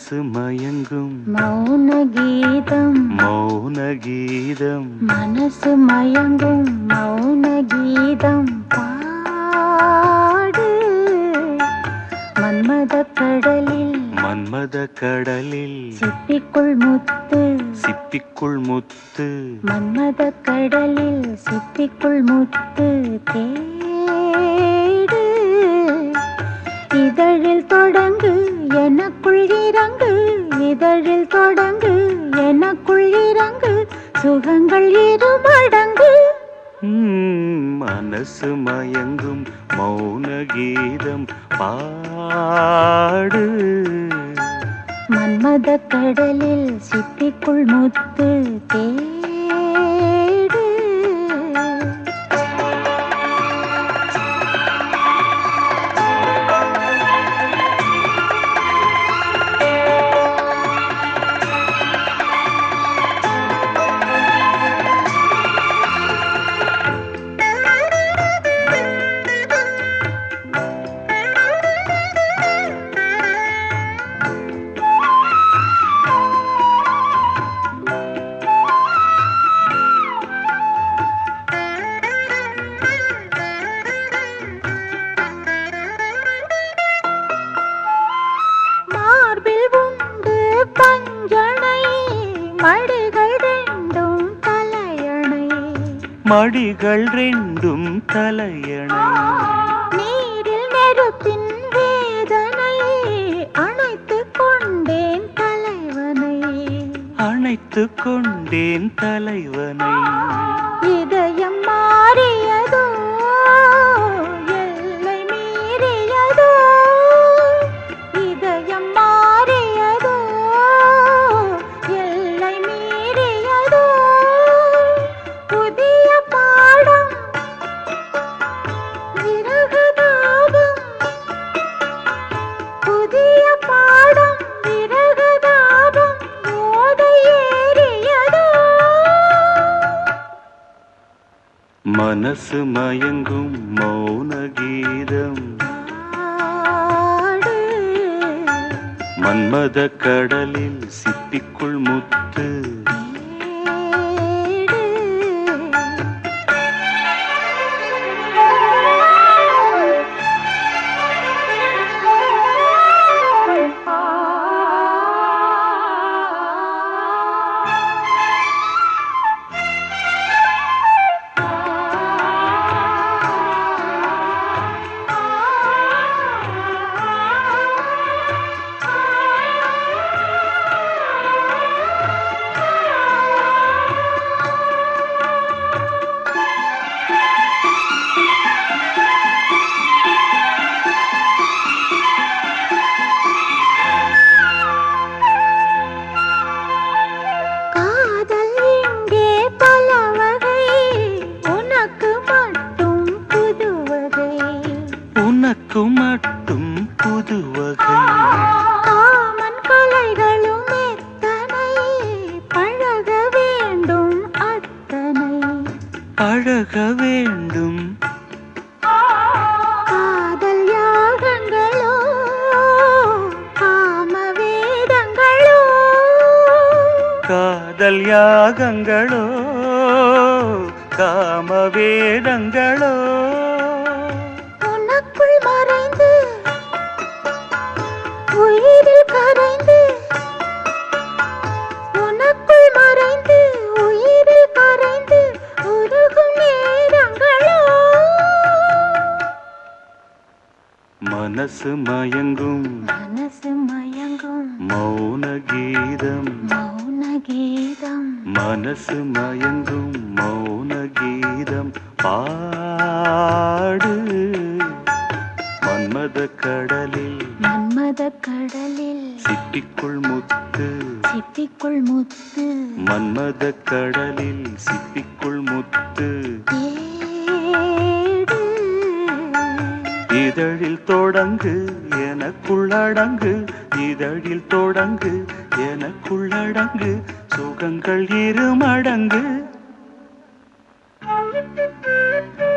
மனசு மயங்கும் மௌன கீதம் மௌன கீதம் மனசு மயங்கும் மௌன கீதம் பாடு மன்மத கடலில் மன்மத கடலில் சிப்பிக்குள் முத்து சிப்பிக்குள் முத்து மன்மத கடலில் சிப்பிக்குள் முத்து தேடு இதழில் தொடங்கு எனக்குள் இறங்கு இதழில் தொடங்கு எனக்குள் இறங்கு சுகங்கள் இரு மடங்கு ம், மனசு மயங்கும் மௌன கீதம் பாடு மன்மத கடலில் சிப்பிக்குள் முத்து தேடு மார்பில் உண்டு பஞ்சனை மடிகள் ரெண்டும் தலையணை மடிகள் ரெண்டும் தலையணை நீரில் நெருப்பின் வேதனை அணைத்து கொண்டேன் தலைவனை அணைத்து கொண்டேன் தலைவனை இதயம் மாறியதோ எல்லை மீறியதோ இதயம் மாறியதோ எல்லை மீறியதோ புதிய பாடம் விரகதாபம் புதிய பாடம் விரகதாபம் மோதை ஏறியதோ மனசு மயங்கும் மௌன கீதம் ஆடு மன்மத கடலில் சிப்பிக்குள் முத்து காதல் இங்கே பல வகை உனக்கு மட்டும் புது வகை உனக்கு மட்டும் புது வகை காமன் கலைகளும் எத்தனை பழக வேண்டும் அத்தனை பழக வேண்டும் காதல் யாகங்களோ காம வேதங்களோ காதல் யாகங்களோ காம வேதங்களோ உனக்குள் மறைந்து உயிரில் கரைந்து உனக்குள் மறைந்து உயிரில் கரைந்து உருகும் நேரங்களோ மனசு மயங்கும் மனசு மயங்கும் மௌன கீதம் மௌன கீதம் மனசு மயங்கும் மௌன கீதம் பாடு மன்மத கடலில் மன்மத கடலில் சிப்பிக்குள் முத்து சிப்பிக்குள் முத்து மன்மத கடலில் சிப்பிக்குள் முத்து தேடு இதழில் தொடங்கு எனக்குள்ளடங்கு இதழில் தொடங்கு எனக்குள்ளடங்கு சுகங்கள் இரு மடங்கு